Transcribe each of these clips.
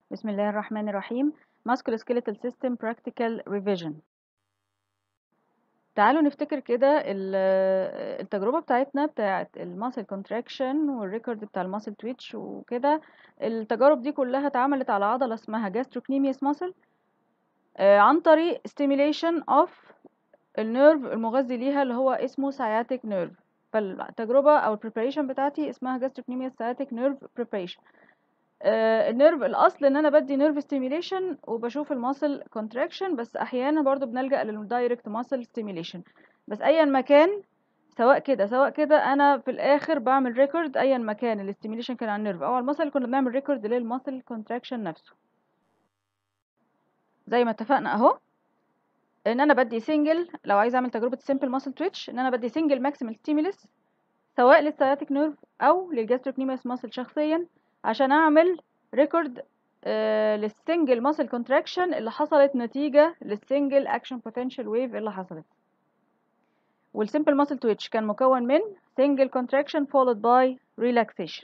بسم الله الرحمن الرحيم Musculoskeletal System Practical Revision تعالوا نفتكر كده ال- التجربة بتاعتنا بتاعت الماسل كونتراكشن والريكورد بتاع الماسل تويتش وكده التجارب دي كلها اتعملت على عضلة اسمها gastrocnemius muscle آه، عن طريق stimulation of النيرف المغذي ليها اللي هو اسمه sciatic nerve فالتجربة أو البريباريشن بتاعتي اسمها gastrocnemius sciatic nerve preparation آه، النيرف الاصل ان انا بدي نيرف ستيميليشن وبشوف الماسل كونتراكشن بس احيانا برضو بنلجا للدايركت ماسل ستيميليشن بس ايا مكان سواء كده سواء كده انا في الاخر بعمل ريكورد ايا مكان الاستيميليشن كان على النيرف او على الماسل كنا بنعمل ريكورد للماسل كونتراكشن نفسه زي ما اتفقنا اهو ان انا بدي سنجل لو عايز اعمل تجربه سمبل ماسل تويتش ان انا بدي سنجل ماكسيمال ستيمولس سواء للسياتيك نيرف او للجاستروكنيميوس ماسل شخصيا عشان اعمل ريكورد للسنجل ماسل كونتراكشن اللي حصلت نتيجة للسنجل اكشن بوتنشال ويف اللي حصلت والسمبل ماسل تويتش كان مكون من single contraction followed by relaxation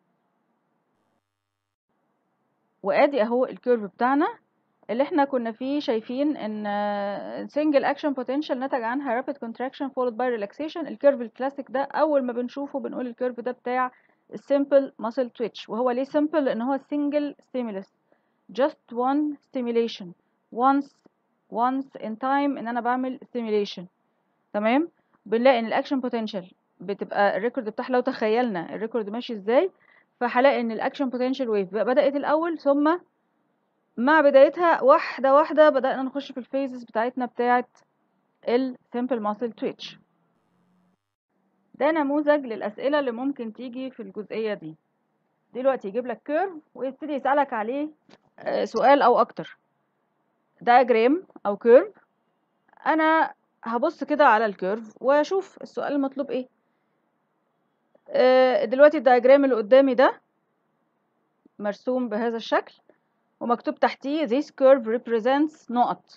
وادي اهو الكيرف بتاعنا اللي احنا كنا فيه شايفين ان single action potential نتج عنها rapid contraction followed by relaxation الكيرف الكلاسيك ده اول ما بنشوفه بنقول الكيرف ده بتاع السمبل muscle twitch وهو ليه simple لان هو single stimulus just one stimulation once once in time ان انا بعمل stimulation تمام بنلاقي ان الاكشن بوتنشال بتبقى الريكورد بتاعها لو تخيلنا الريكورد ماشي ازاي فهلاقي ان الاكشن بوتنشال ويف بدات الاول ثم مع بدايتها واحده واحده بدانا نخش في الفيزز بتاعتنا بتاعه السمبل ماسل تويتش ده نموذج للأسئلة اللي ممكن تيجي في الجزئية دي دلوقتي يجيب لك كيرف ويبتدي يسألك عليه آه، سؤال أو أكتر دايجرام أو كيرف أنا هبص كده على الكيرف وأشوف السؤال المطلوب إيه آه، دلوقتي الدايجرام اللي قدامي ده مرسوم بهذا الشكل ومكتوب تحتيه this curve represents نقط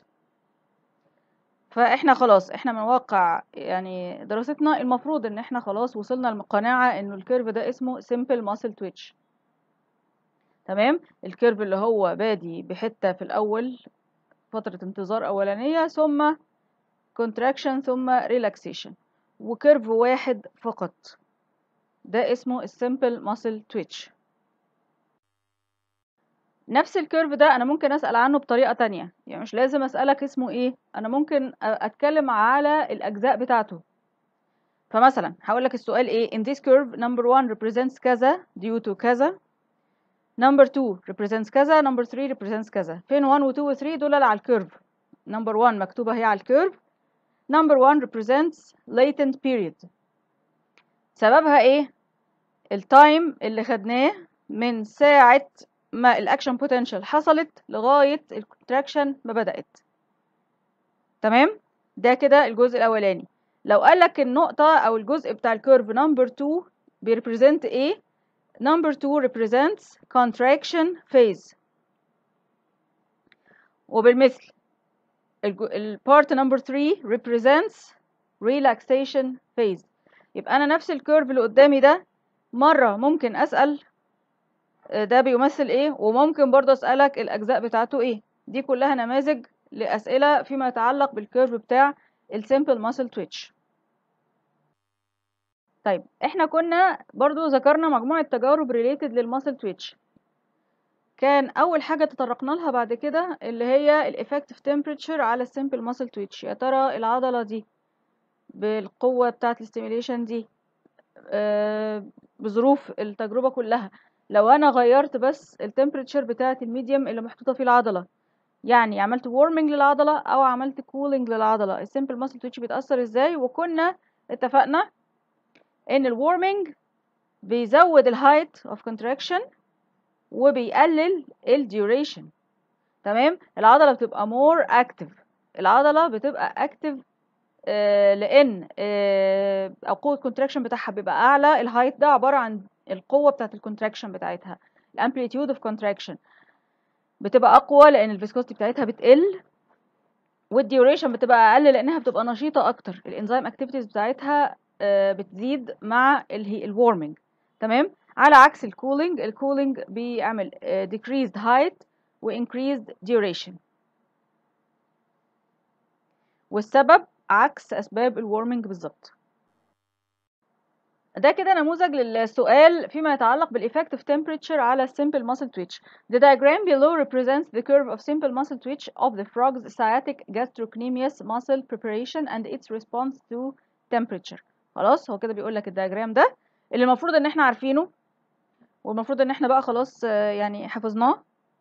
فاحنا خلاص احنا من واقع يعني دراستنا المفروض ان احنا خلاص وصلنا للقناعة انه الكيرف ده اسمه simple muscle twitch تمام الكيرف اللي هو بادي بحتة في الاول فترة انتظار اولانية ثم contraction ثم relaxation وكيرف واحد فقط ده اسمه السمبل muscle twitch نفس الكيرف ده انا ممكن اسال عنه بطريقه تانية يعني مش لازم اسالك اسمه ايه انا ممكن أ- اتكلم على الاجزاء بتاعته فمثلا هقول لك السؤال ايه in this curve number 1 represents كذا due to كذا number 2 represents كذا number 3 represents كذا فين 1 و 2 و 3 دول على الكيرف number 1 مكتوبه هي على الكيرف number 1 represents latent period سببها ايه التايم اللي خدناه من ساعة ما الاكشن بوتنشال حصلت لغاية الكونتراكشن ما بدأت تمام ده كده الجزء الاولاني لو قالك النقطة او الجزء بتاع الكيرف نمبر 2 بيريبريزنت ايه نمبر 2 represents contraction phase وبالمثل البارت نمبر 3 represents relaxation phase يبقى انا نفس الكيرف اللي قدامي ده مرة ممكن اسأل آه، ده بيمثل ايه وممكن برضه اسألك الاجزاء بتاعته ايه دي كلها نماذج لأسئلة فيما يتعلق بالكيرف بتاع السيمبل ماسل تويتش طيب احنا كنا برضو ذكرنا مجموعة تجارب ريليتد للماسل تويتش كان اول حاجة تطرقنا لها بعد كده اللي هي الافكتيف تمبريتشر على السيمبل ماسل تويتش يا ترى العضلة دي بالقوة بتاعة الاستيميليشن دي آه، بظروف التجربة كلها لو انا غيرت بس التمبريتشر بتاعة الميديم اللي محطوطة فيه العضلة يعني عملت وورمنج للعضلة او عملت كولينج للعضلة السيمبل ماسل تويتش بيتأثر ازاي وكنا اتفقنا ان الوورمنج بيزود الهايت اوف كونتراكشن وبيقلل الديوريشن تمام العضلة بتبقى مور اكتف العضلة بتبقى اكتف لان آه، او قوة الكونتراكشن بتاعها بيبقى اعلى الهايت ده عبارة عن القوة بتاعة الكونتراكشن بتاعتها الامبليتيود اوف كونتراكشن بتبقى اقوى لان الفيسكوستي بتاعتها بتقل والديوريشن بتبقى اقل لانها بتبقى نشيطه اكتر الانزيم اكتيفيتيز بتاعتها آه، بتزيد مع الوورمنج تمام على عكس الكولينج الكولينج بيعمل decreased height و increased duration والسبب عكس أسباب الورمنج بالظبط ده كده نموذج للسؤال فيما يتعلق بالeffective temperature على simple muscle twitch. The diagram below represents the curve of simple muscle twitch of the frog's sciatic gastrocnemius muscle preparation and its response to temperature. خلاص هو كده بيقول لك الدياجرام ده اللي المفروض ان احنا عارفينه والمفروض ان احنا بقى خلاص يعني حفظناه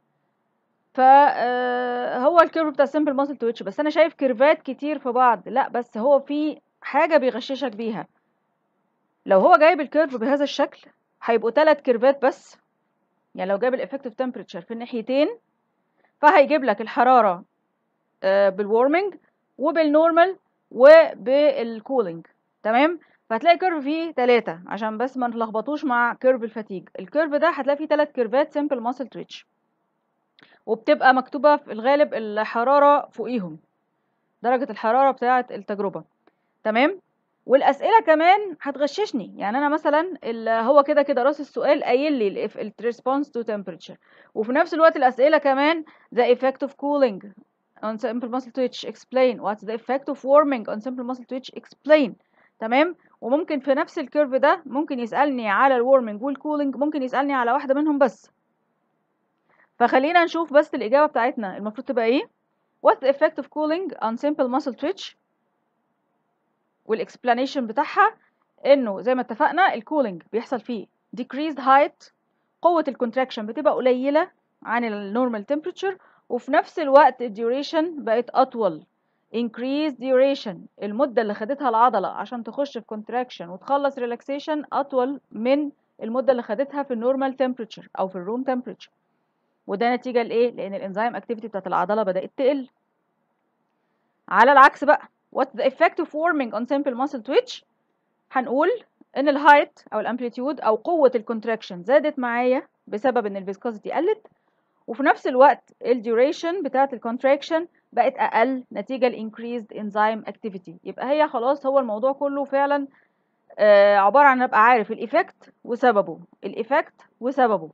فهو الكيرف بتاع simple muscle twitch بس انا شايف كيرفات كتير في بعض لا بس هو في حاجة بيغششك بيها لو هو جايب الكيرف بهذا الشكل هيبقوا ثلاث كيرفات بس يعني لو جايب الافكتيف تمبريتشر في الناحيتين فهيجيب لك الحراره بالورمنج وبالنورمال وبالكولينج تمام فهتلاقي كيرف فيه ثلاثة عشان بس ما نتلخبطوش مع كيرف الفاتيج الكيرف ده هتلاقي فيه ثلاث كيرفات سمبل ماسل تويتش وبتبقى مكتوبة في الغالب الحرارة فوقيهم درجة الحرارة بتاعة التجربة تمام والاسئله كمان هتغششني يعني انا مثلا هو كده كده راس السؤال قايل لي الريسبونس تو temperature وفي نفس الوقت الاسئله كمان the effect of cooling on simple muscle twitch explain what's the effect of warming on simple muscle twitch explain تمام وممكن في نفس الكيرف ده ممكن يسالني على الورمنج والكولينج ممكن يسالني على واحده منهم بس فخلينا نشوف بس الاجابه بتاعتنا المفروض تبقى ايه what's the effect of cooling on simple muscle twitch والاكسبلانيشن بتاعها انه زي ما اتفقنا الكولينج بيحصل فيه decreased height قوة الكونتراكشن بتبقى قليلة عن النورمال temperature وفي نفس الوقت الديوريشن بقت أطول increased duration المدة اللي خدتها العضلة عشان تخش في contraction وتخلص relaxation أطول من المدة اللي خدتها في النورمال temperature أو في الروم temperature وده نتيجة لإيه؟ لأن الإنزيم أكتيفيتي بتاعت العضلة بدأت تقل على العكس بقى what's the effect of warming on simple muscle twitch هنقول ان الهايت او الامبليتيود او قوه الكونتراكشن زادت معايا بسبب ان الفيسكوسيتي قلت وفي نفس الوقت الديوريشن بتاعه الكونتراكشن بقت اقل نتيجه لانكريزد انزيم اكتيفيتي يبقى هي خلاص هو الموضوع كله فعلا آه عباره عن ابقى عارف الايفكت وسببه الايفكت وسببه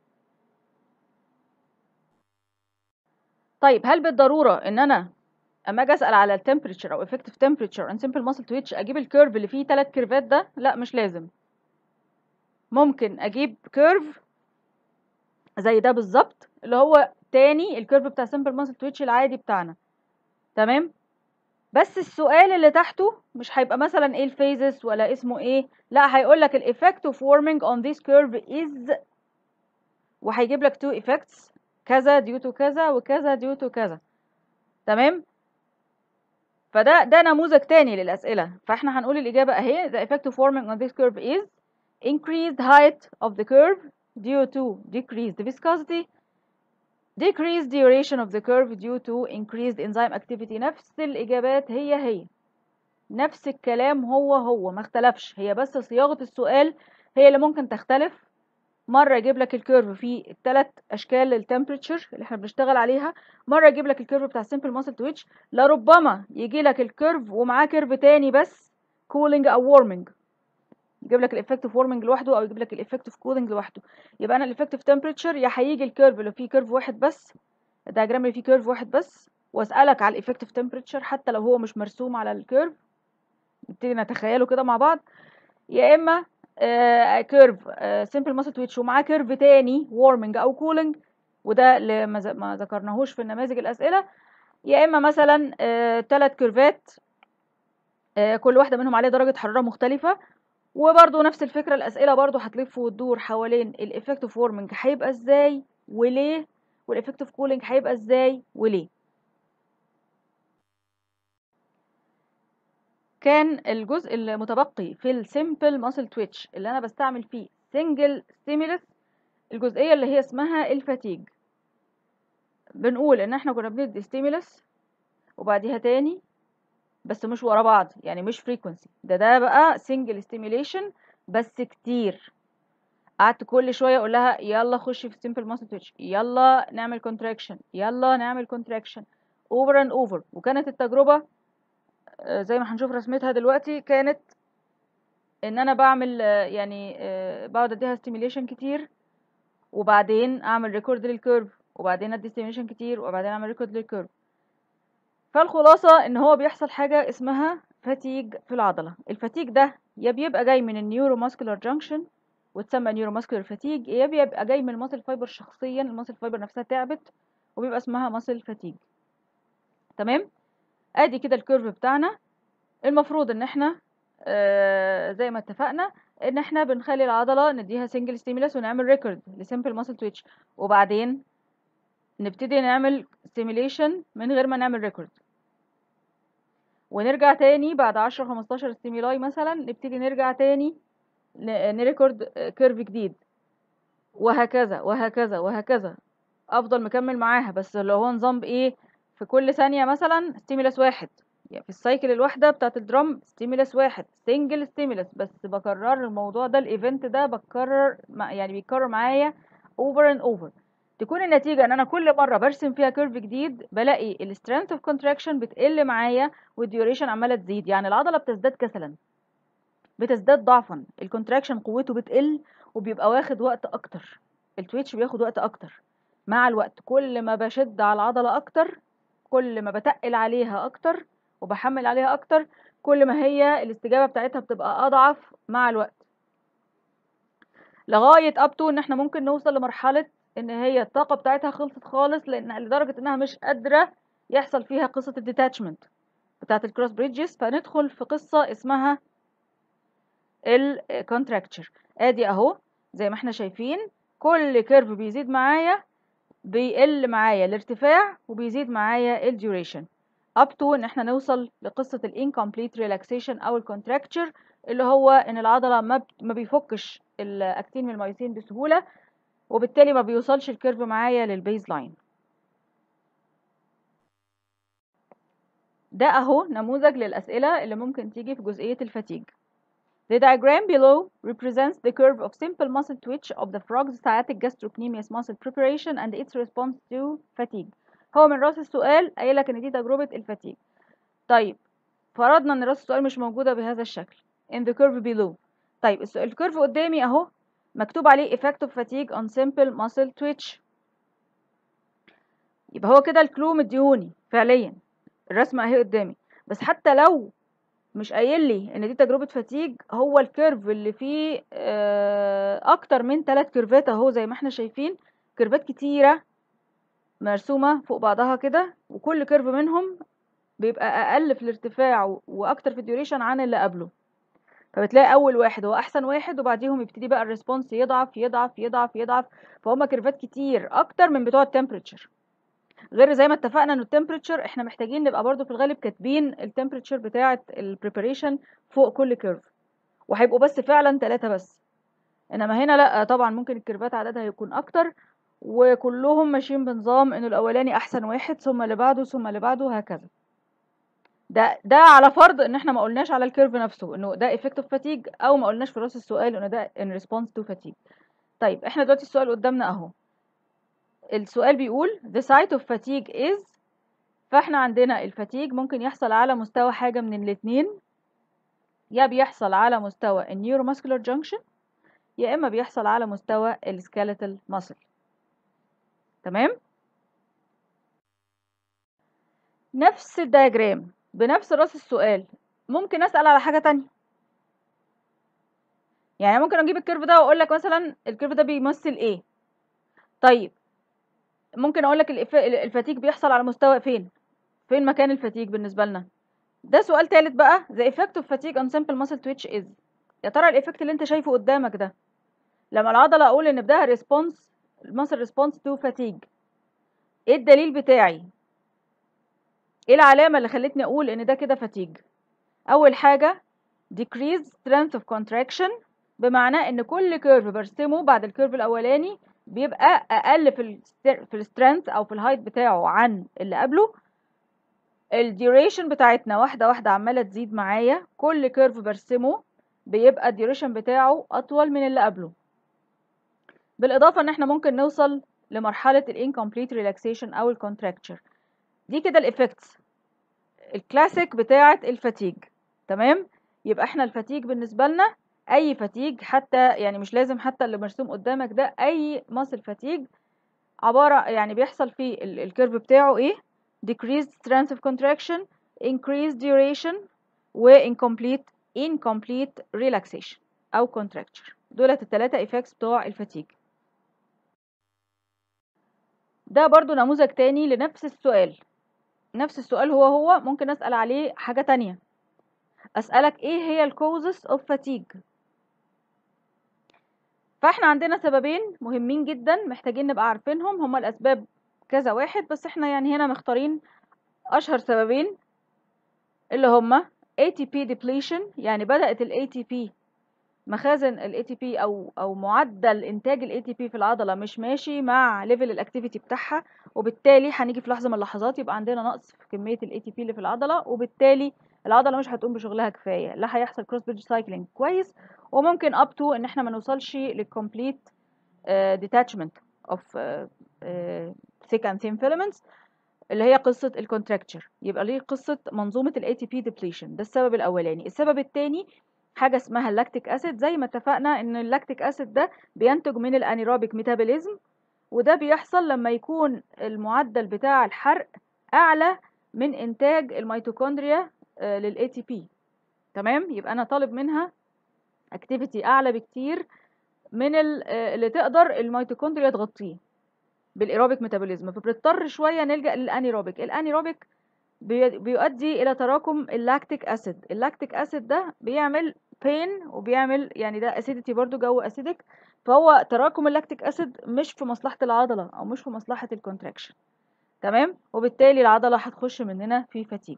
طيب هل بالضروره ان انا اما اجي اسال على التمبريتشر او effective temperature and simple muscle twitch اجيب الكيرف اللي فيه ثلاث كيرفات ده لا مش لازم ممكن اجيب كيرف زي ده بالظبط اللي هو تاني الكيرف بتاع simple muscle twitch العادي بتاعنا تمام بس السؤال اللي تحته مش هيبقى مثلا ايه الفيزز ولا اسمه ايه لا هيقول لك الايفكت اوف warming on this curve is وهيجيب لك two effects كذا due to كذا وكذا due to كذا تمام فده ده نموذج تاني للأسئلة فاحنا هنقول الإجابة أهي the effect of forming on this curve is increased height of the curve due to decreased viscosity decreased duration of the curve due to increased enzyme activity نفس الإجابات هي هي نفس الكلام هو هو ما اختلفش هي بس صياغة السؤال هي اللي ممكن تختلف مرة يجيب لك الكيرف فيه الثلاث أشكال للتمبريتشر اللي احنا بنشتغل عليها مرة يجيب لك الكيرف بتاع simple muscle twitch لربما يجي لك الكيرف ومعاه كيرف تاني بس cooling أو warming يجيب لك الافكتيف warming لوحده أو يجيب لك الافكتيف cooling لوحده يبقى أنا الافكتيف temperature يا هيجي الكيرف اللي فيه كيرف واحد بس الدياجرام اللي فيه كيرف واحد بس واسألك على الافكتيف temperature حتى لو هو مش مرسوم على الكيرف نبتدي نتخيله كده مع بعض يا إما كيرف سمبل ماسل تويتش ومعاه كيرف تاني وورمنج او كولينج وده اللي ما ذكرناهوش في النماذج الاسئله يا اما مثلا ثلاث كيرفات كل واحده منهم عليها درجه حراره مختلفه وبرضو نفس الفكره الاسئله برضو هتلف وتدور حوالين الافكتيف وورمنج هيبقى ازاي وليه والافكتيف كولينج هيبقى ازاي وليه كان الجزء المتبقي في السيمبل ماسل تويتش اللي انا بستعمل فيه سنجل ستيمولس الجزئيه اللي هي اسمها الفاتيج بنقول ان احنا كنا بندي ستيمولس وبعديها تاني بس مش ورا بعض يعني مش فريكونسي ده ده بقى سنجل ستيميليشن بس كتير قعدت كل شويه اقول لها يلا خشي في سيمبل ماسل تويتش يلا نعمل كونتراكشن يلا نعمل كونتراكشن اوفر اند اوفر وكانت التجربه زي ما هنشوف رسمتها دلوقتي كانت ان انا بعمل يعني بقعد اديها ستيميليشن كتير وبعدين اعمل ريكورد للكيرف وبعدين ادي ستيميشن كتير وبعدين اعمل ريكورد للكيرف فالخلاصة ان هو بيحصل حاجة اسمها فاتيج في العضلة الفاتيج ده يا بيبقى جاي من النيورو ماسكولار جانكشن وتسمى نيورو ماسكولار فاتيج يا بيبقى جاي من الماسل فايبر شخصيا الماسل فايبر نفسها تعبت وبيبقى اسمها ماسل فاتيج تمام ادي كده الكيرف بتاعنا المفروض ان احنا آه زي ما اتفقنا ان احنا بنخلي العضله نديها سنجل ستيمولس ونعمل ريكورد لسمبل ماسل تويتش وبعدين نبتدي نعمل ستيميليشن من غير ما نعمل ريكورد ونرجع تاني بعد 10 15 ستيمولاي مثلا نبتدي نرجع تاني نريكورد كيرف جديد وهكذا وهكذا وهكذا افضل مكمل معاها بس اللي هو نظام بايه في كل ثانيه مثلا ستيمولس واحد يعني في السايكل الواحده بتاعه الدرام ستيمولس واحد سنجل ستيمولس بس بكرر الموضوع ده الايفنت ده بكرر يعني بيكرر معايا اوفر اند اوفر تكون النتيجه ان انا كل مره برسم فيها كيرف جديد بلاقي السترينث اوف كونتراكشن بتقل معايا والديوريشن عماله تزيد يعني العضله بتزداد كسلا بتزداد ضعفا الكونتراكشن قوته بتقل وبيبقى واخد وقت اكتر التويتش بياخد وقت اكتر مع الوقت كل ما بشد على العضله اكتر كل ما بتقل عليها اكتر وبحمل عليها اكتر كل ما هي الاستجابه بتاعتها بتبقى اضعف مع الوقت لغايه اب تو ان احنا ممكن نوصل لمرحله ان هي الطاقه بتاعتها خلصت خالص لان لدرجه انها مش قادره يحصل فيها قصه الديتاتشمنت بتاعه الكروس بريدجز فندخل في قصه اسمها الكونتراكتشر ادي اهو زي ما احنا شايفين كل كيرف بيزيد معايا بيقل معايا الارتفاع وبيزيد معايا الديوريشن اب تو ان احنا نوصل لقصه الانكمبليت ريلاكسيشن او الكونتراكتشر اللي هو ان العضله ما ما بيفكش الاكتين من المايسين بسهوله وبالتالي ما بيوصلش الكيرف معايا للبيز لاين ده اهو نموذج للاسئله اللي ممكن تيجي في جزئيه الفاتيج The diagram below represents the curve of simple muscle twitch of the frog's sciatic gastrocnemius muscle preparation and its response to fatigue. هو من راس السؤال قايل لك ان دي تجربة الفاتيج. طيب فرضنا ان راس السؤال مش موجودة بهذا الشكل. In the curve below. طيب الكيرف قدامي اهو مكتوب عليه effect of fatigue on simple muscle twitch. يبقى هو كده الكلو مديهوني فعليا. الرسمة اهي قدامي. بس حتى لو مش قايل لي ان دي تجربه فاتيج هو الكيرف اللي فيه اكتر من ثلاث كيرفات اهو زي ما احنا شايفين كيرفات كتيره مرسومه فوق بعضها كده وكل كيرف منهم بيبقى اقل في الارتفاع واكتر في الديوريشن عن اللي قبله فبتلاقي اول واحد هو احسن واحد وبعديهم يبتدي بقى الريسبونس يضعف يضعف يضعف يضعف فهم كيرفات كتير اكتر من بتوع التمبريتشر غير زي ما اتفقنا ان التمبريتشر احنا محتاجين نبقى برضو في الغالب كاتبين التمبريتشر بتاعه البريباريشن فوق كل كيرف وهيبقوا بس فعلا ثلاثة بس انما هنا لا طبعا ممكن الكيرفات عددها يكون اكتر وكلهم ماشيين بنظام انه الاولاني احسن واحد ثم اللي بعده ثم اللي بعده وهكذا ده ده على فرض ان احنا ما قلناش على الكيرف نفسه انه ده effective fatigue او ما قلناش في راس السؤال انه ده in response to fatigue طيب احنا دلوقتي السؤال قدامنا اهو السؤال بيقول the site of fatigue is فاحنا عندنا الفاتيج ممكن يحصل على مستوى حاجة من الاتنين يا بيحصل على مستوى النيوروماسكولار جانكشن يا اما بيحصل على مستوى السكيلتال ماسل تمام نفس الدياجرام بنفس راس السؤال ممكن اسال على حاجه تانية يعني ممكن اجيب الكيرف ده واقول لك مثلا الكيرف ده بيمثل ايه طيب ممكن اقول لك الفاتيج بيحصل على مستوى فين فين مكان الفاتيج بالنسبه لنا ده سؤال تالت بقى the effect of fatigue on simple muscle twitch is يا ترى الايفكت اللي انت شايفه قدامك ده لما العضله اقول ان بدها ريسبونس muscle response to fatigue ايه الدليل بتاعي ايه العلامه اللي خلتني اقول ان ده كده فاتيج اول حاجه decreased strength of contraction بمعنى ان كل كيرف برسمه بعد الكيرف الاولاني بيبقى اقل في ال في السترينث او في الهايت بتاعه عن اللي قبله الديوريشن بتاعتنا واحده واحده عماله تزيد معايا كل كيرف برسمه بيبقى الديوريشن بتاعه اطول من اللي قبله بالاضافه ان احنا ممكن نوصل لمرحله الانكمبليت ريلاكسيشن او الكونتراكتشر دي كده الايفكتس الكلاسيك بتاعه الفاتيج تمام يبقى احنا الفاتيج بالنسبه لنا اي فاتيج حتى يعني مش لازم حتى اللي مرسوم قدامك ده اي ماسل فاتيج عبارة يعني بيحصل فيه الكيرف بتاعه ايه decreased strength of contraction increased duration و incomplete incomplete relaxation او contracture دولت التلاتة effects بتوع الفاتيج ده برضو نموذج تاني لنفس السؤال نفس السؤال هو هو ممكن اسأل عليه حاجة تانية اسألك ايه هي الكوزس اوف fatigue فاحنا عندنا سببين مهمين جدا محتاجين نبقى عارفينهم هما الاسباب كذا واحد بس احنا يعني هنا مختارين اشهر سببين اللي هما ATP depletion يعني بدأت ال ATP مخازن ال ATP او او معدل انتاج ال ATP في العضله مش ماشي مع ليفل الاكتيفيتي بتاعها وبالتالي هنيجي في لحظه من اللحظات يبقى عندنا نقص في كميه ال ATP اللي في العضله وبالتالي العضله مش هتقوم بشغلها كفايه لا هيحصل كروس بريدج سايكلينج كويس وممكن اب تو ان احنا ما نوصلش للكومبليت ديتاتشمنت اوف thick and thin filaments اللي هي قصة الكونتراكتشر يبقى ليه قصة منظومة ال ATP depletion ده السبب الأولاني السبب الثاني حاجة اسمها اللاكتيك أسيد زي ما اتفقنا إن اللاكتيك أسيد ده بينتج من الأنيروبيك ميتابوليزم وده بيحصل لما يكون المعدل بتاع الحرق أعلى من إنتاج الميتوكوندريا لل ATP تمام يبقى أنا طالب منها اكتيفيتي أعلى بكتير من اللي تقدر الميتوكوندريا تغطيه بالايروبيك ميتابوليزم فبنضطر شويه نلجا للانيروبيك الانيروبيك بيؤدي الى تراكم اللاكتيك اسيد اللاكتيك اسيد ده بيعمل بين وبيعمل يعني ده اسيديتي برضو جو اسيدك فهو تراكم اللاكتيك اسيد مش في مصلحه العضله او مش في مصلحه الكونتراكشن تمام وبالتالي العضله هتخش مننا في فتيج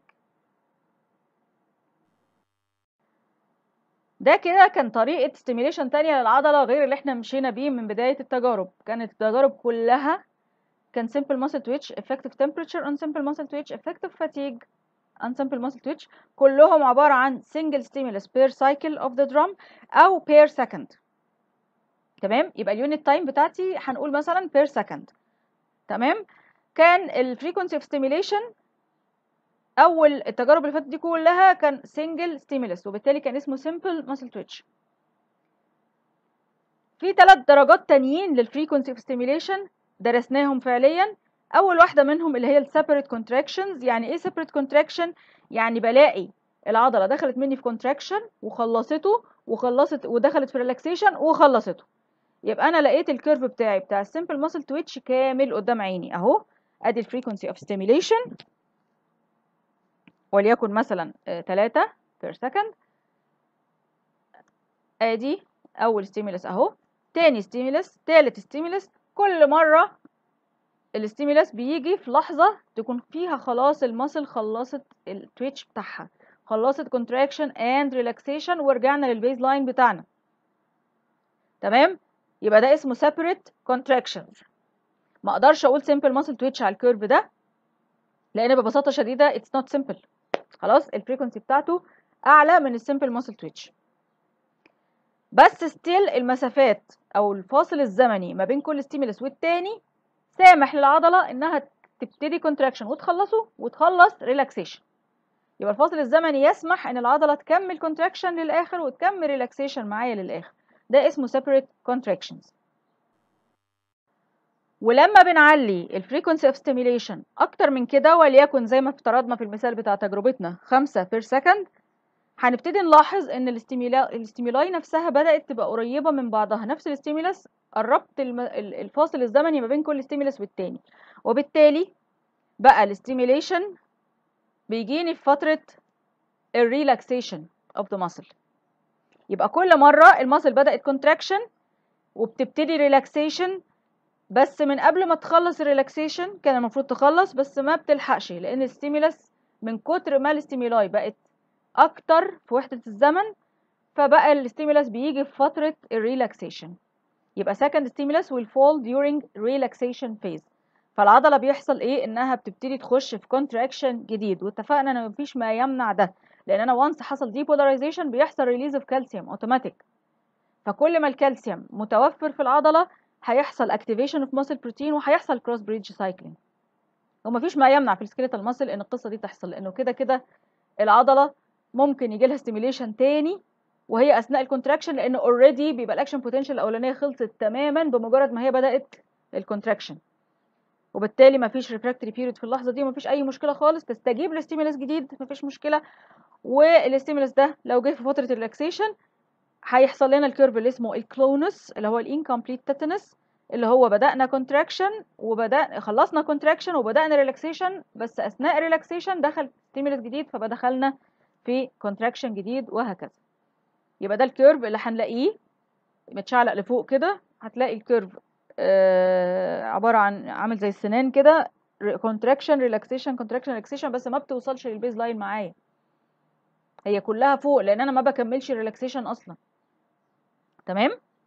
ده كده كان طريقة ستيميليشن تانية للعضلة غير اللي احنا مشينا بيه من بداية التجارب كانت التجارب كلها كان simple muscle twitch effective temperature on simple muscle twitch effective fatigue on simple muscle twitch كلهم عبارة عن single stimulus per cycle of the drum أو per second تمام يبقى اليونت تايم بتاعتي هنقول مثلا per second تمام كان ال frequency of stimulation اول التجارب اللي فاتت دي كلها كان سنجل ستيمولس وبالتالي كان اسمه سمبل ماسل تويتش في ثلاث درجات تانيين للفريكونسي اوف ستيميليشن درسناهم فعليا اول واحده منهم اللي هي السيبريت كونتراكشنز يعني ايه سيبريت كونتراكشن يعني بلاقي العضله دخلت مني في كونتراكشن وخلصته وخلصت ودخلت في ريلاكسيشن وخلصته يبقى انا لقيت الكيرف بتاعي بتاع السمبل ماسل تويتش كامل قدام عيني اهو ادي الفريكونسي اوف ستيميليشن وليكن مثلا 3 بير سكند ادي اول ستيمولس اهو تاني ستيمولس تالت ستيمولس كل مره الستيمولس بيجي في لحظه تكون فيها خلاص المصل خلصت التويتش بتاعها خلصت كونتراكشن اند ريلاكسيشن ورجعنا للبيز لاين بتاعنا تمام يبقى ده اسمه separate contractions ما اقدرش اقول simple muscle twitch على الكيرف ده لان ببساطه شديده it's not simple خلاص الفريكونسي بتاعته اعلى من السمبل ماسل تويتش بس ستيل المسافات او الفاصل الزمني ما بين كل ستيمولس والتاني سامح للعضله انها تبتدي كونتراكشن وتخلصه وتخلص ريلاكسيشن يبقى الفاصل الزمني يسمح ان العضله تكمل كونتراكشن للاخر وتكمل ريلاكسيشن معايا للاخر ده اسمه separate contractions ولما بنعلي الفريكونسي اوف ستيميليشن اكتر من كده وليكن زي ما افترضنا في المثال بتاع تجربتنا 5 بير سكند هنبتدي نلاحظ ان الاستيمولاي نفسها بدات تبقى قريبه من بعضها نفس الاستيمولس قربت الفاصل الزمني ما بين كل ستيمولس والتاني وبالتالي بقى الاستيميليشن بيجيني في فتره الريلاكسيشن اوف ذا muscle يبقى كل مره الماسل بدات كونتراكشن وبتبتدي ريلاكسيشن بس من قبل ما تخلص الريلاكسيشن كان المفروض تخلص بس ما بتلحقش لان الستيمولس من كتر ما الاستيمولاي بقت اكتر في وحده الزمن فبقى الستيمولس بيجي في فتره الريلاكسيشن يبقى second stimulus will fall during relaxation phase فالعضله بيحصل ايه انها بتبتدي تخش في كونتراكشن جديد واتفقنا ان مفيش ما يمنع ده لان انا وانس حصل ديبولاريزيشن بيحصل ريليز اوف كالسيوم اوتوماتيك فكل ما الكالسيوم متوفر في العضله هيحصل اكتيفيشن اوف ماسل بروتين وهيحصل كروس بريدج سايكلينج ومفيش ما يمنع في السكيليتال ماسل ان القصه دي تحصل لانه كده كده العضله ممكن يجي لها ستيميليشن تاني وهي اثناء الكونتراكشن لان اوريدي بيبقى الاكشن بوتنشال الاولانيه خلصت تماما بمجرد ما هي بدات الكونتراكشن وبالتالي مفيش ريفراكتوري بيريود في اللحظه دي ومفيش اي مشكله خالص تستجيب لستيمولس جديد مفيش مشكله والستيمولس ده لو جه في فتره الريلاكسيشن هيحصل لنا الكيرف اللي اسمه الكلونس اللي هو الانكمبليت تيتانس اللي هو بدأنا كونتراكشن وبدأ خلصنا كونتراكشن وبدأنا ريلاكسيشن بس أثناء الريلاكسيشن دخل ستيمولس جديد فدخلنا في كونتراكشن جديد وهكذا يبقى ده الكيرف اللي هنلاقيه متشعلق لفوق كده هتلاقي الكيرف آه عبارة عن عامل زي السنان كده كونتراكشن ريلاكسيشن كونتراكشن ريلاكسيشن بس ما بتوصلش للبيز لاين معايا هي كلها فوق لان انا ما بكملش ريلاكسيشن اصلا تمام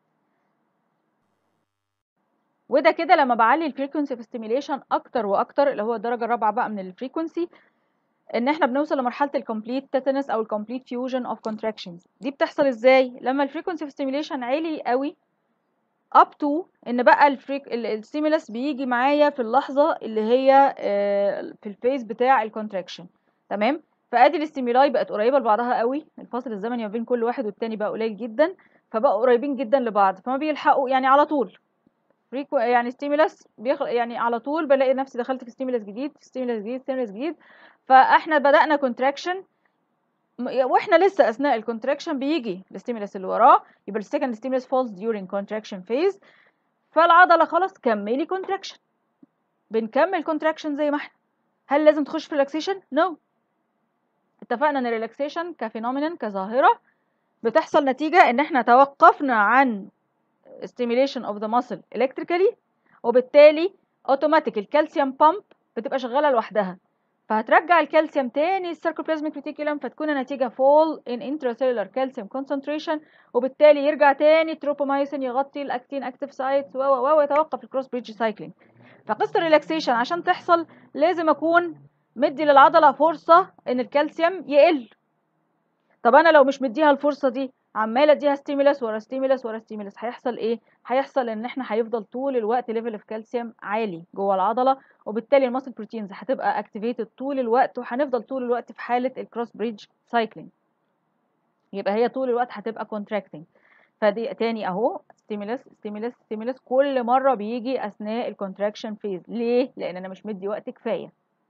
وده كده لما بعلي الفريكونسي اوف ستيميليشن اكتر واكتر اللي هو الدرجه الرابعه بقى من الفريكونسي ان احنا بنوصل لمرحله الكومبليت تيتانس او الكومبليت فيوجن اوف كونتراكشنز دي بتحصل ازاي لما الفريكونسي اوف ستيميليشن عالي قوي اب تو ان بقى الفريك الستيمولس بيجي معايا في اللحظه اللي هي في الفيز بتاع الكونتراكشن تمام فادي الاستيمولاي بقت قريبه لبعضها قوي الفاصل الزمني ما بين كل واحد والتاني بقى قليل جدا فبقوا قريبين جدا لبعض فما بيلحقوا يعني على طول فريكو يعني ستيمولس بيخل... يعني على طول بلاقي نفسي دخلت في ستيمولس جديد في ستيمولس جديد ستيمولس جديد فاحنا بدأنا كونتراكشن واحنا لسه اثناء الكونتراكشن بيجي الستيمولس اللي وراه يبقى السكند ستيمولس فولز during contraction phase فالعضله خلاص كملي كونتراكشن بنكمل كونتراكشن زي ما احنا هل لازم تخش في ريلاكسيشن نو no. اتفقنا ان الريلاكسيشن كفينومينن كظاهره بتحصل نتيجه ان احنا توقفنا عن stimulation of the muscle electrically وبالتالي اوتوماتيك الكالسيوم بامب بتبقى شغاله لوحدها فهترجع الكالسيوم تاني السيركوبلازميك ريتيكولم فتكون النتيجه فول ان intracellular calcium concentration وبالتالي يرجع تاني تروبومايسين يغطي الاكتين اكتيف سايتس و و ويتوقف الكروس بريدج سايكلينج فقصه الريلاكسيشن عشان تحصل لازم اكون مدي للعضله فرصه ان الكالسيوم يقل طب انا لو مش مديها الفرصه دي عماله اديها ستيمولس ورا ستيمولس ورا ستيمولس هيحصل ايه هيحصل ان احنا هيفضل طول الوقت ليفل اوف كالسيوم عالي جوه العضله وبالتالي الماسل بروتينز هتبقى اكتيفيتد طول الوقت وهنفضل طول الوقت في حاله الكروس بريدج سايكلينج يبقى هي طول الوقت هتبقى كونتراكتنج فدي تاني اهو ستيمولس ستيمولس ستيمولس كل مره بيجي اثناء الكونتراكشن فيز ليه لان انا مش مدي وقت كفايه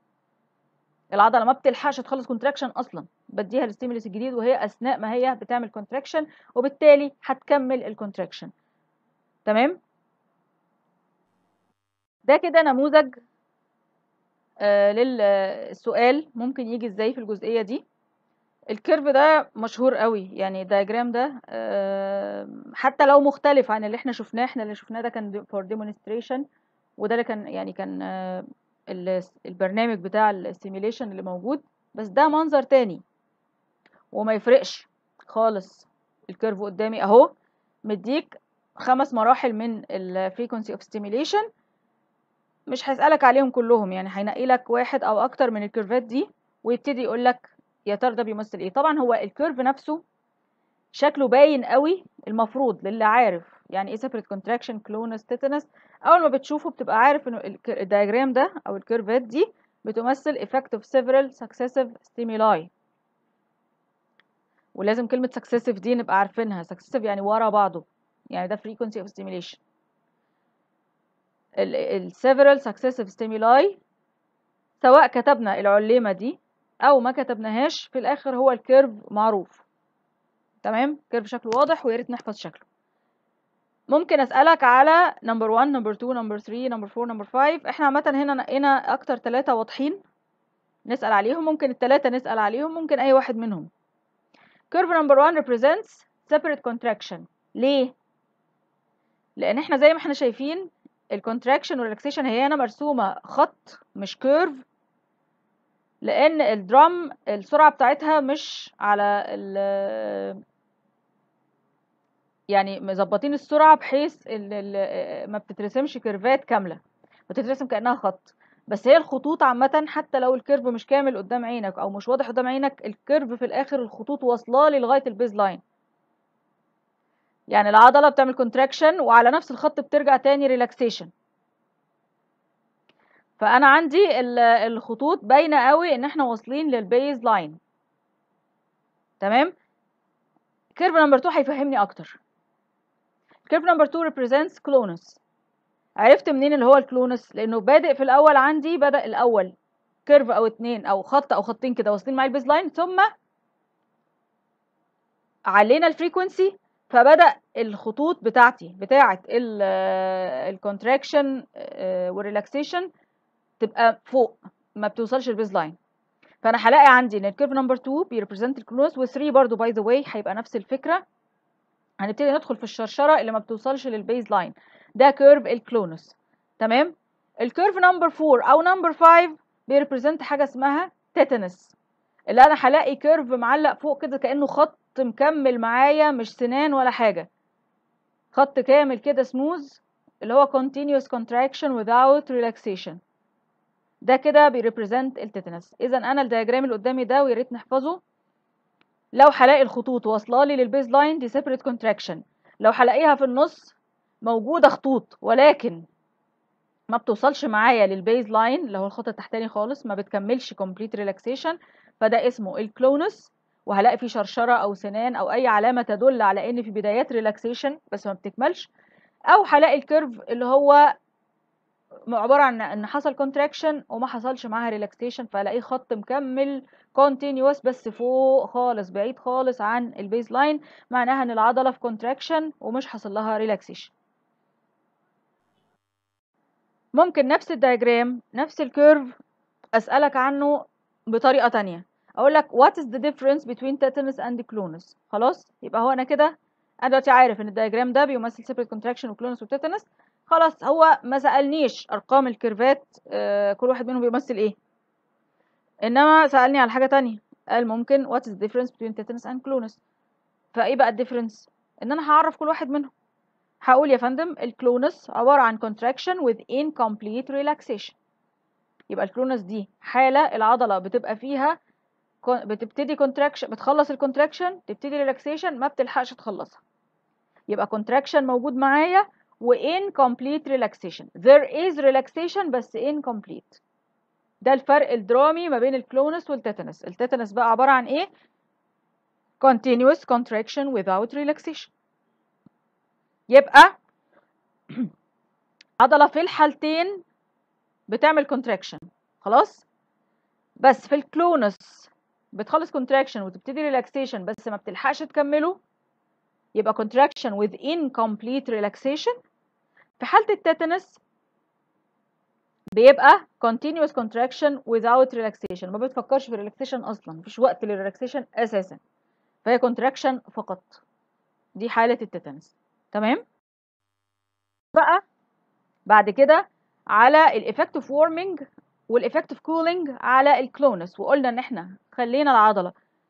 العضله ما بتلحقش تخلص كونتراكشن اصلا بديها الستيمولس الجديد وهي اثناء ما هي بتعمل كونتراكشن وبالتالي هتكمل الكونتراكشن تمام ده كده نموذج آه للسؤال ممكن يجي ازاي في الجزئيه دي الكيرف ده مشهور قوي يعني الدايجرام ده آه حتى لو مختلف عن اللي احنا شفناه احنا اللي شفناه ده كان فور ديمونستريشن وده اللي كان يعني كان آه البرنامج بتاع السيميليشن اللي موجود بس ده منظر تاني وما يفرقش خالص الكيرف قدامي اهو مديك خمس مراحل من الفريكونسي اوف ستيميليشن مش هيسألك عليهم كلهم يعني هينقي لك واحد او اكتر من الكيرفات دي ويبتدي يقول لك يا ترى ده بيمثل ايه طبعا هو الكيرف نفسه شكله باين قوي المفروض للي عارف يعني ايه separate contraction clonus tetanus اول ما بتشوفه بتبقى عارف انه الدايجرام ده او الكيرفات دي بتمثل effect of several successive stimuli ولازم كلمة successive دي نبقى عارفينها successive يعني ورا بعضه يعني ده frequency of stimulation ال several successive stimuli سواء كتبنا العليمة دي او ما كتبناهاش في الاخر هو الكيرف معروف تمام كيرف شكله واضح ويا ريت نحفظ شكله ممكن اسالك على نمبر 1 نمبر 2 نمبر 3 نمبر 4 نمبر 5 احنا عامه هنا نقينا اكتر ثلاثه واضحين نسال عليهم ممكن الثلاثه نسال عليهم ممكن اي واحد منهم curve number 1 represents separate contraction ليه لان احنا زي ما احنا شايفين الكونتراكشن والريلاكسيشن هي هنا مرسومه خط مش كيرف لان الدرام السرعه بتاعتها مش على ال يعني مظبطين السرعه بحيث ال ما بتترسمش كيرفات كامله بتترسم كانها خط بس هي الخطوط عامه حتى لو الكيرف مش كامل قدام عينك او مش واضح قدام عينك الكيرف في الاخر الخطوط واصله لي لغايه البيز لاين يعني العضله بتعمل كونتراكشن وعلى نفس الخط بترجع تاني ريلاكسيشن فانا عندي الخطوط باينه قوي ان احنا واصلين للبيز لاين تمام كيرف نمبر 2 هيفهمني اكتر كيرف نمبر 2 represents clonus عرفت منين اللي هو الكلونس لانه بادئ في الاول عندي بدا الاول كيرف او اتنين او خط او خطين كده واصلين مع البيز لاين ثم علينا الفريكونسي فبدا الخطوط بتاعتي بتاعه الكونتراكشن والريلاكسيشن تبقى فوق ما بتوصلش البيز لاين فانا هلاقي عندي ان الكيرف نمبر 2 بيريبريزنت الكلونس و3 برضو باي ذا واي هيبقى نفس الفكره هنبتدي ندخل في الشرشره اللي ما بتوصلش للبيز لاين ده كيرف الكلونس تمام الكيرف نمبر 4 او نمبر 5 بيريبريزنت حاجه اسمها تيتانس اللي انا هلاقي كيرف معلق فوق كده كانه خط مكمل معايا مش سنان ولا حاجه خط كامل كده سموز اللي هو continuous contraction without relaxation ده كده بيريبريزنت التيتانس اذا انا الدياجرام اللي قدامي ده ويا ريت نحفظه لو هلاقي الخطوط واصله لي للبيز لاين دي سيبريت كونتراكشن لو هلاقيها في النص موجوده خطوط ولكن ما بتوصلش معايا للبيز لاين اللي هو الخط التحتاني خالص ما بتكملش كومبليت ريلاكسيشن فده اسمه الكلونس وهلاقي فيه شرشره او سنان او اي علامه تدل على ان في بدايات ريلاكسيشن بس ما بتكملش او هلاقي الكيرف اللي هو عباره عن ان حصل كونتراكشن وما حصلش معاها ريلاكسيشن فالاقيه خط مكمل كونتينيوس بس فوق خالص بعيد خالص عن البيز لاين معناها ان العضله في كونتراكشن ومش حصل لها ريلاكسيشن ممكن نفس الدياجرام نفس الكيرف اسالك عنه بطريقه تانية اقول لك what is the difference between tetanus and clonus خلاص يبقى هو انا كده انا دلوقتي عارف ان الدياجرام ده بيمثل separate contraction وكلونس وتيتانس خلاص هو ما سالنيش ارقام الكيرفات آه كل واحد منهم بيمثل ايه انما سالني على حاجه تانية قال ممكن what is the difference between tetanus and clonus فايه بقى الديفرنس ان انا هعرف كل واحد منهم هقول يا فندم الكلونس عباره عن contraction with incomplete relaxation يبقى الكلونس دي حاله العضله بتبقى فيها بتبتدي كونتراكشن بتخلص الكونتراكشن تبتدي ريلاكسيشن ما بتلحقش تخلصها يبقى كونتراكشن موجود معايا و incomplete relaxation there is relaxation بس incomplete ده الفرق الدرامي ما بين الكلونس والتيتانس التيتانس بقى عبارة عن ايه continuous contraction without relaxation يبقى عضلة في الحالتين بتعمل contraction خلاص بس في الكلونس بتخلص contraction وتبتدي relaxation بس ما بتلحقش تكمله يبقى contraction with incomplete relaxation في حالة التيتانس بيبقى continuous contraction without relaxation ما بتفكرش في relaxation اصلا مفيش وقت للريلاكسيشن اساسا فهي contraction فقط دي حالة التيتانس تمام بقى بعد كده على الافكتيف وورمنج والافكتيف كولينج على الكلونس وقلنا ان احنا خلينا العضله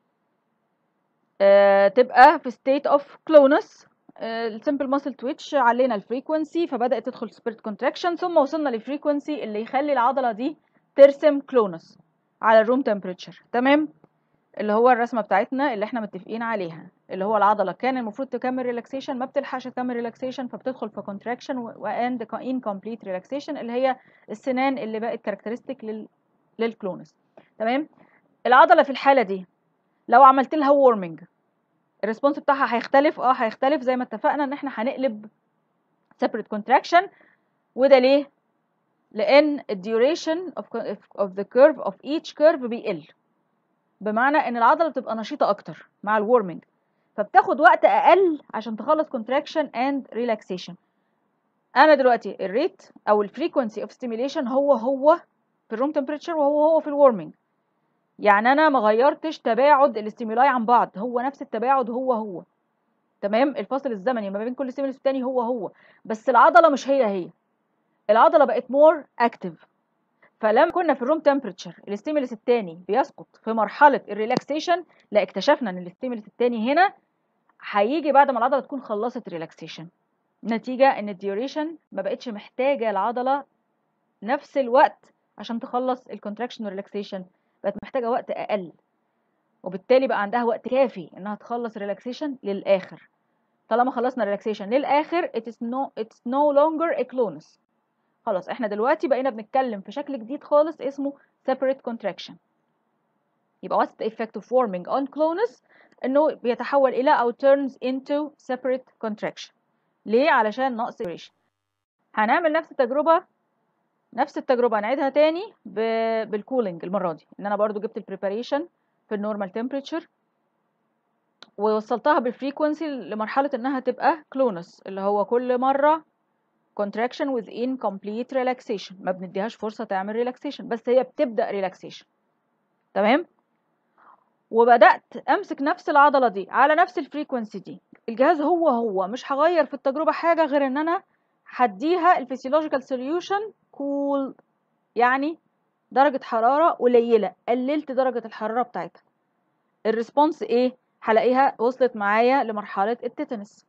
آه تبقى في ستيت اوف كلونس السمبل ماسل تويتش علينا الفريكونسي فبدات تدخل سبيرت كونتراكشن ثم وصلنا للفريكونسي اللي يخلي العضله دي ترسم كلونس على الروم تمبريتشر تمام اللي هو الرسمه بتاعتنا اللي احنا متفقين عليها اللي هو العضله كان المفروض تكمل ريلاكسيشن ما بتلحقش تكمل ريلاكسيشن فبتدخل في كونتراكشن واند انكمبليت ريلاكسيشن اللي هي السنان اللي بقت كاركترستيك لل للكلونس تمام العضله في الحاله دي لو عملت لها وورمنج الريسبونس بتاعها هيختلف اه هيختلف زي ما اتفقنا ان احنا هنقلب separate contraction وده ليه لان الديوريشن of, of the curve of each curve بيقل بمعنى ان العضله بتبقى نشيطه اكتر مع الورمنج فبتاخد وقت اقل عشان تخلص contraction and relaxation انا دلوقتي الريت او الفريكونسي اوف ستيميليشن هو هو في الروم تمبريتشر وهو هو في الورمنج يعني انا ما غيرتش تباعد الاستيمولاي عن بعض هو نفس التباعد هو هو تمام الفاصل الزمني ما بين كل ستيمولس والتاني هو هو بس العضله مش هي هي العضله بقت مور اكتف فلما كنا في الروم تمبريتشر الاستيمولس التاني بيسقط في مرحله الريلاكسيشن لا اكتشفنا ان الاستيمولس التاني هنا هيجي بعد ما العضله تكون خلصت ريلاكسيشن نتيجه ان الديوريشن ما بقتش محتاجه العضله نفس الوقت عشان تخلص الكونتراكشن والريلاكسيشن بقت محتاجه وقت اقل وبالتالي بقى عندها وقت كافي انها تخلص ريلاكسيشن للاخر طالما خلصنا ريلاكسيشن للاخر it is no it's no longer a clonus خلاص احنا دلوقتي بقينا بنتكلم في شكل جديد خالص اسمه separate contraction يبقى what's the effect of forming on clonus انه بيتحول الى او turns into separate contraction ليه علشان نقص duration هنعمل نفس التجربة نفس التجربة هنعيدها تاني بالكولينج المرة دي ان انا برضو جبت البريباريشن في النورمال تمبريتشر ووصلتها بالفريكونسي لمرحلة انها تبقى كلونس اللي هو كل مرة contraction with incomplete relaxation ما بنديهاش فرصة تعمل relaxation بس هي بتبدأ relaxation تمام وبدأت أمسك نفس العضلة دي على نفس الفريكونسي دي الجهاز هو هو مش هغير في التجربة حاجة غير ان انا هديها الفسيولوجيكال سوليوشن كول يعني درجة حرارة قليلة قللت درجة الحرارة بتاعتها الريسبونس ايه هلاقيها وصلت معايا لمرحلة التيتانس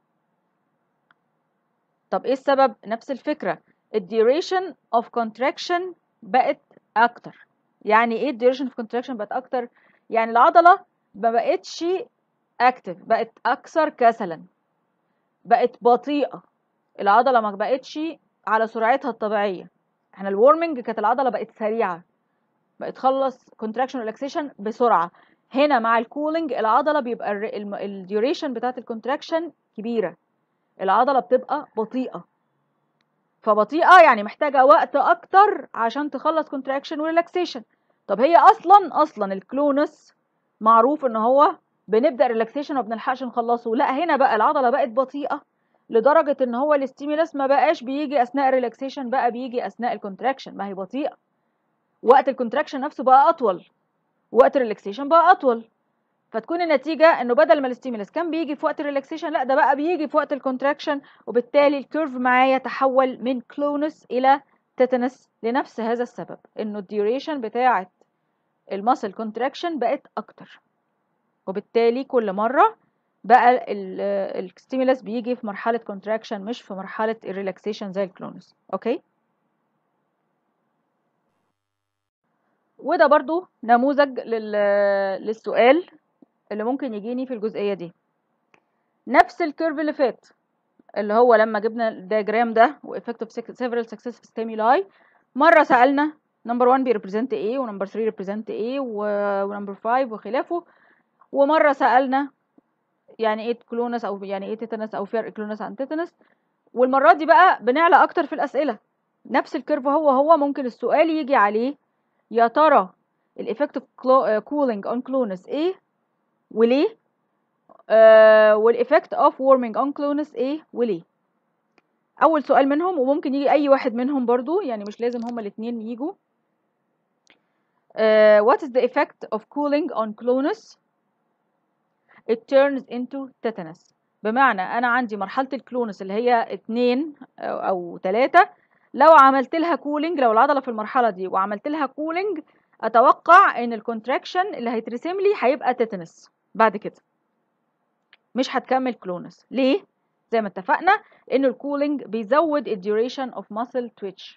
طب ايه السبب نفس الفكرة الديوريشن اوف كونتراكشن بقت اكتر يعني ايه الديوريشن اوف كونتراكشن بقت اكتر يعني العضلة ما بقتش اكتف بقت اكثر كسلا بقت بطيئة العضلة ما بقتش على سرعتها الطبيعية احنا الورمنج كانت العضلة بقت سريعة بقت تخلص كونتراكشن ريلاكسيشن بسرعة هنا مع الكولينج العضلة بيبقى الديوريشن بتاعت الكونتراكشن كبيرة العضلة بتبقى بطيئة فبطيئة يعني محتاجة وقت أكتر عشان تخلص كونتراكشن وريلاكسيشن طب هي أصلا أصلا الكلونس معروف إن هو بنبدأ ريلاكسيشن وما بنلحقش نخلصه لا هنا بقى العضلة بقت بطيئة لدرجة إن هو الاستيمولاس ما بقاش بيجي أثناء الريلاكسيشن بقى بيجي أثناء الكونتراكشن ما هي بطيئة وقت الكونتراكشن نفسه بقى أطول وقت الريلاكسيشن بقى أطول فتكون النتيجة انه بدل ما الاستيمولس كان بيجي في وقت الريلاكسيشن لا ده بقى بيجي في وقت الكونتراكشن وبالتالي الكيرف معايا تحول من كلونس الى تيتانس لنفس هذا السبب انه الديوريشن بتاعة الماسل كونتراكشن بقت اكتر وبالتالي كل مرة بقى الستيمولس بيجي في مرحلة كونتراكشن مش في مرحلة الريلاكسيشن زي الكلونس اوكي وده برضو نموذج للسؤال اللي ممكن يجيني في الجزئية دي نفس الكيرف اللي فات اللي هو لما جبنا الدياجرام ده وeffective several successive stimuli مرة سألنا نمبر 1 بيريبريزنت ايه ونمبر 3 ريبريزنت ايه ونمبر 5 وخلافه ومرة سألنا يعني ايه كلونس او يعني ايه تيتانس او فرق كلونس عن تيتانس والمرة دي بقى بنعلى اكتر في الاسئلة نفس الكيرف هو هو ممكن السؤال يجي عليه يا ترى الافكتيف كولينج اون كلونس ايه وليه آه والإفكت اوف warming on clonus ايه وليه اول سؤال منهم وممكن يجي اي واحد منهم برضو يعني مش لازم هما الاثنين يجوا uh, what is the effect of cooling on clonus it turns into tetanus بمعنى انا عندي مرحله الكلونس اللي هي اتنين او, أو تلاتة لو عملت لها كولينج لو العضله في المرحله دي وعملت لها كولينج اتوقع ان الكونتراكشن اللي هيترسم لي هيبقى تيتانس بعد كده مش هتكمل كلونس ليه زي ما اتفقنا انه الكولينج بيزود الديوريشن اوف ماسل تويتش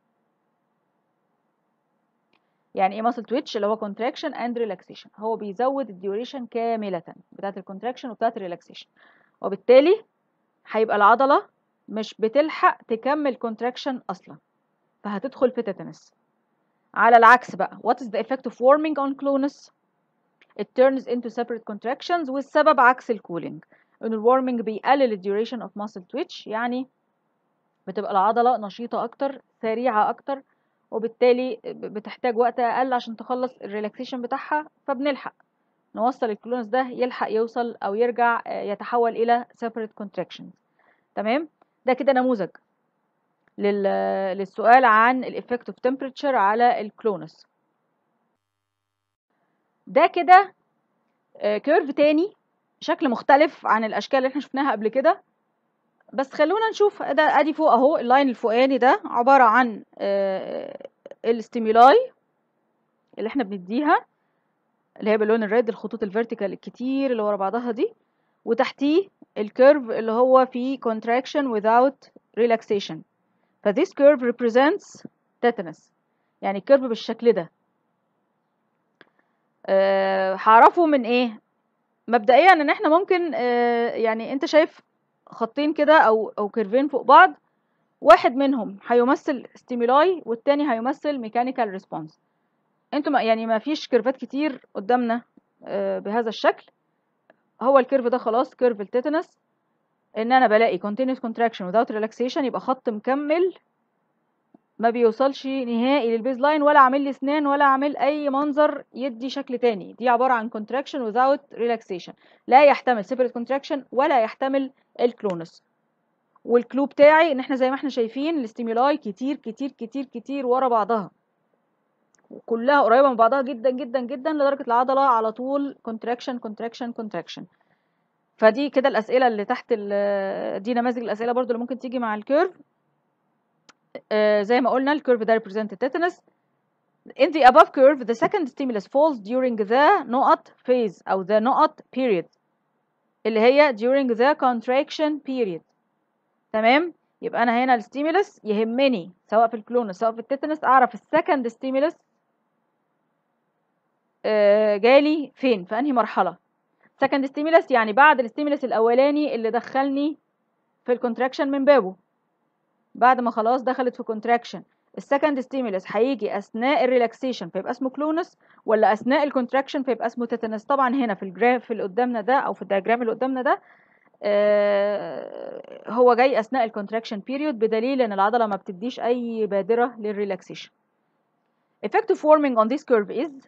يعني ايه ماسل تويتش اللي هو كونتراكشن اند ريلاكسيشن هو بيزود الديوريشن كامله بتاعه الكونتراكشن وبتاعه الريلاكسيشن وبالتالي هيبقى العضله مش بتلحق تكمل كونتراكشن اصلا فهتدخل في تيتانس على العكس بقى what is the effect of warming on clonus it turns into separate contractions والسبب عكس الكولينج ان الورمنج بيقلل الديوريشن اوف muscle twitch يعني بتبقى العضلة نشيطة اكتر سريعة اكتر وبالتالي بتحتاج وقت اقل عشان تخلص الريلاكسيشن بتاعها فبنلحق نوصل الكلونس ده يلحق يوصل او يرجع يتحول الى separate contractions تمام ده كده نموذج للسؤال عن الافكت اوف temperature على الكلونس ده كده كيرف تاني شكل مختلف عن الاشكال اللي احنا شفناها قبل كده بس خلونا نشوف ده ادي فوق اهو اللاين الفوقاني ده عباره عن الاستيمولاي اللي احنا بنديها اللي هي باللون الريد الخطوط الفيرتيكال الكتير اللي ورا بعضها دي وتحتيه الكيرف اللي هو فيه contraction without relaxation ف this curve represents tetanus يعني الكيرف بالشكل ده أه هعرفه من ايه مبدئيا ان احنا ممكن أه يعني انت شايف خطين كده او او كيرفين فوق بعض واحد منهم هيمثل ستيمولاي والتاني هيمثل ميكانيكال ريسبونس انتوا يعني ما فيش كيرفات كتير قدامنا أه بهذا الشكل هو الكيرف ده خلاص كيرف التيتانس ان انا بلاقي continuous contraction without relaxation يبقى خط مكمل ما بيوصلش نهائي للبيز لاين ولا عامل لي اسنان ولا عامل اي منظر يدي شكل تاني دي عباره عن contraction without relaxation لا يحتمل separate contraction ولا يحتمل الكلونس والكلو بتاعي ان احنا زي ما احنا شايفين الاستيمولاي كتير كتير كتير كتير ورا بعضها وكلها قريبه من بعضها جدا جدا جدا لدرجه العضله على طول contraction contraction contraction فدي كده الاسئله اللي تحت ال- دي نماذج الاسئله برضو اللي ممكن تيجي مع الكيرف آه، زي ما قلنا الكيرف ده represent tetanus in the above curve the second stimulus falls during the نقط phase أو the نقط period اللي هي during the contraction period تمام يبقى أنا هنا الستيمولس يهمني سواء في الكلونس سواء في التيتانس أعرف السكند ستيمولس جالي فين في أنهي مرحلة second stimulus يعني بعد الستيمولس الأولاني اللي دخلني في الكونتراكشن من بابه بعد ما خلاص دخلت في كونتراكشن السكند ستيمولس هيجي اثناء الريلاكسيشن فيبقى اسمه كلونس ولا اثناء الكونتراكشن فيبقى اسمه تيتانس طبعا هنا في الجراف اللي قدامنا ده او في الدياجرام اللي قدامنا ده آه هو جاي اثناء الكونتراكشن بيريود بدليل ان العضله ما بتديش اي بادره للريلاكسيشن effective forming on this curve is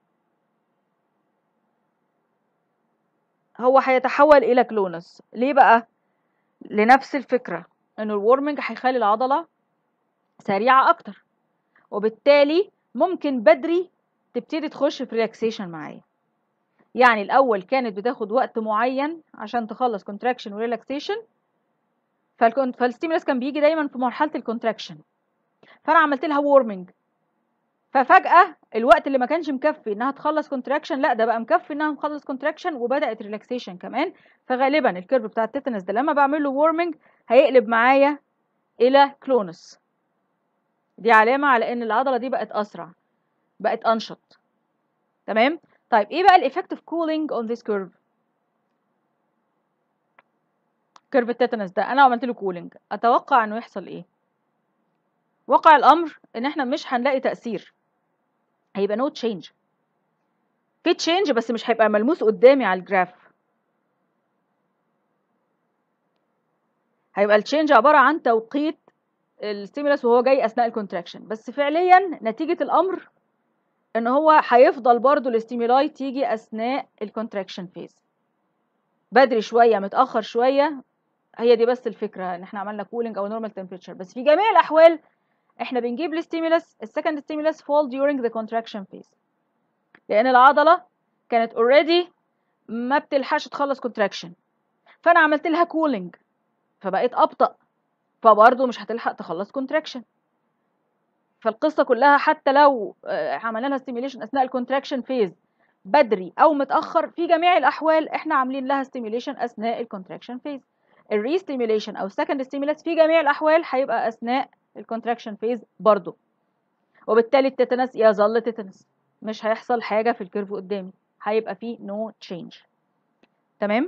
هو هيتحول الى كلونس ليه بقى لنفس الفكره ان الورمنج هيخلي العضله سريعه اكتر وبالتالي ممكن بدري تبتدي تخش في ريلاكسيشن معايا يعني الاول كانت بتاخد وقت معين عشان تخلص كونتراكشن وريلاكسيشن فالستيمولس كان بيجي دايما في مرحله الكونتراكشن فانا عملت لها وورمنج ففجاه الوقت اللي ما كانش مكفي انها تخلص كونتراكشن لا ده بقى مكفي انها تخلص كونتراكشن وبدات ريلاكسيشن كمان فغالبا الكيرف بتاع التيتانس ده لما بعمل له وورمنج هيقلب معايا الى كلونس دي علامه على ان العضله دي بقت اسرع بقت انشط تمام طيب ايه بقى الافكتيف كولينج اون ذيس كيرف كيرف التيتانس ده انا عملت له كولينج اتوقع انه يحصل ايه واقع الامر ان احنا مش هنلاقي تاثير هيبقى نو تشينج في تشينج بس مش هيبقى ملموس قدامي على الجراف هيبقى التشينج عباره عن توقيت الستيمولس وهو جاي اثناء الكونتراكشن بس فعليا نتيجه الامر ان هو هيفضل برضو الاستيمولاي تيجي اثناء الكونتراكشن فيز بدري شويه متاخر شويه هي دي بس الفكره ان احنا عملنا كولينج او نورمال تمبريتشر بس في جميع الاحوال احنا بنجيب الستيمولس السكند ستيمولس فول during the contraction phase لان العضله كانت اوريدي ما بتلحقش تخلص كونتراكشن فانا عملت لها كولينج فبقيت ابطا فبرضه مش هتلحق تخلص كونتراكشن فالقصه كلها حتى لو عملنا لها ستيميوليشن اثناء الكونتراكشن فيز بدري او متاخر في جميع الاحوال احنا عاملين لها ستيميوليشن اثناء الكونتراكشن فيز الريستيميوليشن او سكند ستيمولس في جميع الاحوال هيبقى اثناء الكونتراكشن فيز برضه وبالتالي التيتانس يظل تيتانس مش هيحصل حاجه في الكيرف قدامي هيبقى فيه نو no تشينج تمام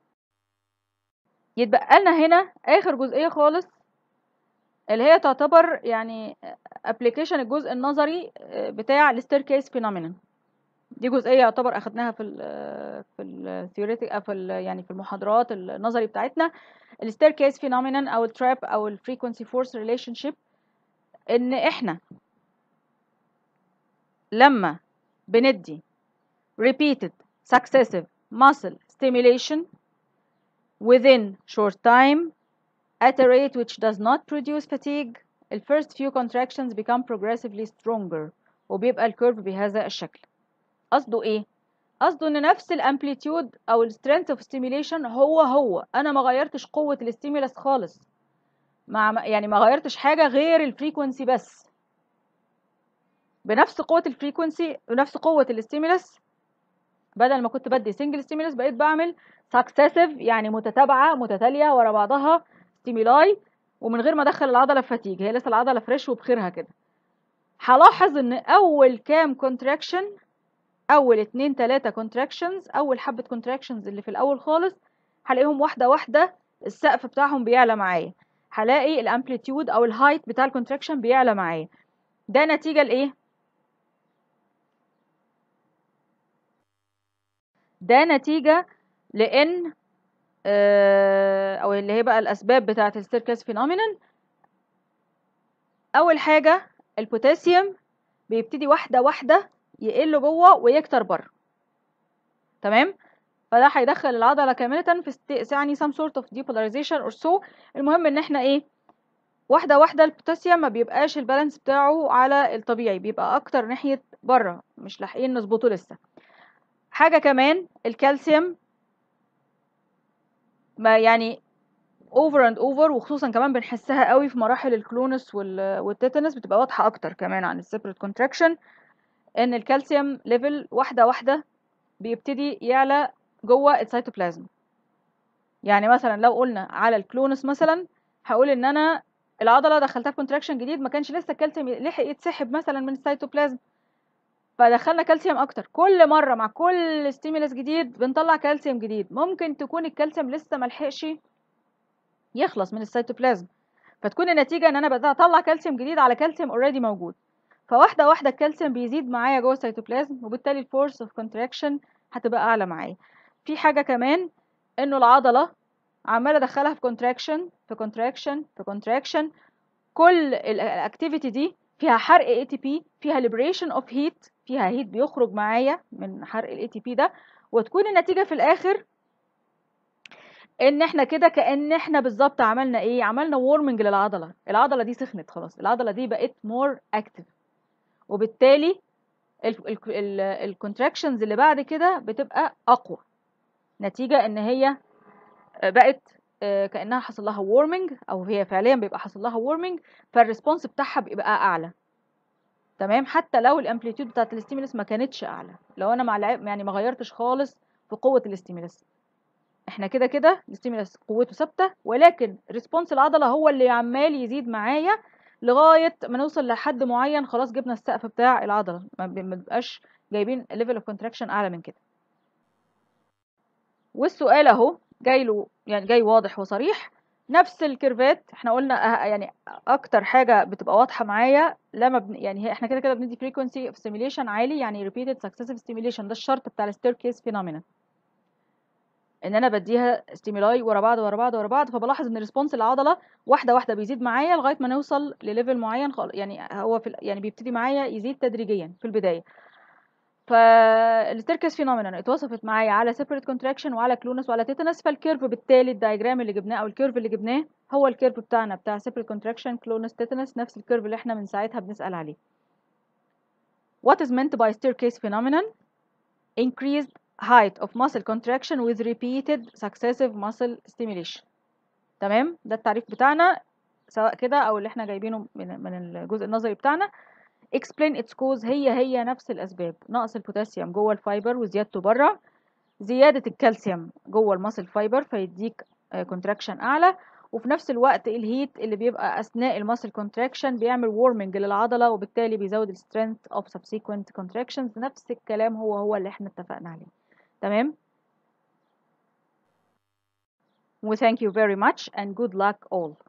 يتبقى لنا هنا اخر جزئيه خالص اللي هي تعتبر يعني ابلكيشن الجزء النظري بتاع الستيركيس فينومينون دي جزئيه يعتبر اخدناها في ال في الثيوريتيك في ال يعني في المحاضرات النظري بتاعتنا الستيركيس فينومينون او التراب او الفريكونسي فورس ريليشن شيب ان احنا لما بندي repeated successive muscle stimulation within short time at a rate which does not produce fatigue the first few contractions become progressively stronger وبيبقى الكيرف بهذا الشكل قصده ايه قصده ان نفس الامبليتيود او السترينث اوف ستيميليشن هو هو انا ما غيرتش قوه الاستيمولس خالص مع يعني ما غيرتش حاجه غير الفريكونسي بس بنفس قوه الفريكونسي ونفس قوه الاستيمولس بدل ما كنت بدي سنجل ستيمولس بقيت بعمل سكسيسيف يعني متتابعه متتاليه ورا بعضها ستيمولاي ومن غير ما ادخل العضله في فتيج هي لسه العضله فريش وبخيرها كده هلاحظ ان اول كام كونتراكشن اول اتنين تلاتة كونتراكشنز اول حبة كونتراكشنز اللي في الاول خالص هلاقيهم واحدة واحدة السقف بتاعهم بيعلى معايا هلاقي الامبليتيود او الهايت بتاع الكونتراكشن بيعلى معايا ده نتيجة لايه ده نتيجة لان آه، او اللي هي بقى الاسباب بتاعه الستيركس فينومينال اول حاجه البوتاسيوم بيبتدي واحده واحده يقل جوه ويكتر بره تمام فده هيدخل العضله كامله في ست- يعني some sort of depolarization or so المهم ان احنا ايه واحده واحده البوتاسيوم ما بيبقاش البالانس بتاعه على الطبيعي بيبقى اكتر ناحيه بره مش لاحقين نظبطه لسه حاجه كمان الكالسيوم ما يعني اوفر اند اوفر وخصوصا كمان بنحسها قوي في مراحل الكلونس وال- والتيتانس بتبقى واضحه اكتر كمان عن السيبريت كونتراكشن ان الكالسيوم ليفل واحده واحده بيبتدي يعلى جوه السيتوبلازم يعني مثلا لو قلنا على الكلونس مثلا هقول ان انا العضله دخلتها في كونتراكشن جديد ما كانش لسه الكالسيوم لحق يتسحب مثلا من السيتوبلازم فدخلنا كالسيوم اكتر كل مره مع كل ستيمولس جديد بنطلع كالسيوم جديد ممكن تكون الكالسيوم لسه ملحقش يخلص من السيتوبلازم فتكون النتيجه ان انا بدات اطلع كالسيوم جديد على كالسيوم اوريدي موجود فواحده واحده الكالسيوم بيزيد معايا جوه السيتوبلازم وبالتالي الفورس اوف كونتراكشن هتبقى اعلى معايا في حاجه كمان انه العضله عماله ادخلها في كونتراكشن في كونتراكشن في كونتراكشن كل الاكتيفيتي دي فيها حرق اي تي بي فيها ليبريشن اوف هيت فيها هيت بيخرج معايا من حرق الاي تي بي ده وتكون النتيجه في الاخر ان احنا كده كان احنا بالظبط عملنا ايه عملنا وورمنج للعضله العضله دي سخنت خلاص العضله دي بقت مور اكتف وبالتالي الكونتراكشنز اللي بعد كده بتبقى اقوى نتيجه ان هي بقت آه، كانها حصل لها وورمنج او هي فعليا بيبقى حصل لها وورمنج فالريسبونس بتاعها بيبقى اعلى تمام حتى لو الامبليتيود بتاعت الاستيمولس ما كانتش اعلى لو انا مع العيب يعني ما غيرتش خالص في قوه الاستيمولس احنا كده كده الاستيمولس قوته ثابته ولكن ريسبونس العضله هو اللي عمال يزيد معايا لغايه ما نوصل لحد معين خلاص جبنا السقف بتاع العضله ما ب- ما بنبقاش جايبين ليفل اوف كونتراكشن اعلى من كده والسؤال اهو جاي له يعني جاي واضح وصريح نفس الكيرفات احنا قلنا أه- يعني اكتر حاجه بتبقى واضحه معايا لما بن يعني هي- احنا كده كده بندي frequency of stimulation عالي يعني repeated successive stimulation ده الشرط بتاع الستيركيس phenomenon ان انا بديها ستيمولاي ورا بعض ورا بعض ورا بعض فبلاحظ ان ريسبونس العضله واحده واحده بيزيد معايا لغايه ما نوصل لليفل معين خال- يعني هو في ال- يعني بيبتدي معايا يزيد تدريجيا في البدايه فالستيركس فينومينون اتوصفت معايا على سيبريت كونتراكشن وعلى كلونس وعلى تيتانس فالكيرف بالتالي الدايجرام اللي جبناه او الكيرف اللي جبناه هو الكيرف بتاعنا بتاع سيبريت كونتراكشن كلونس تيتانس نفس الكيرف اللي احنا من ساعتها بنسال عليه What is meant by staircase phenomenon? Increased height of muscle contraction with repeated successive muscle stimulation. تمام؟ ده التعريف بتاعنا سواء كده أو اللي احنا جايبينه من من الجزء النظري بتاعنا. Explain its cause هي هي نفس الأسباب نقص البوتاسيوم جوه الفايبر وزيادته بره زيادة الكالسيوم جوه الماسل فايبر فيديك كونتراكشن أعلى وفي نفس الوقت الهيت اللي بيبقى أثناء الماسل كونتراكشن بيعمل وورمنج للعضلة وبالتالي بيزود السترينث اوف subsequent contractions نفس الكلام هو هو اللي احنا اتفقنا عليه تمام و thank you very much and good luck all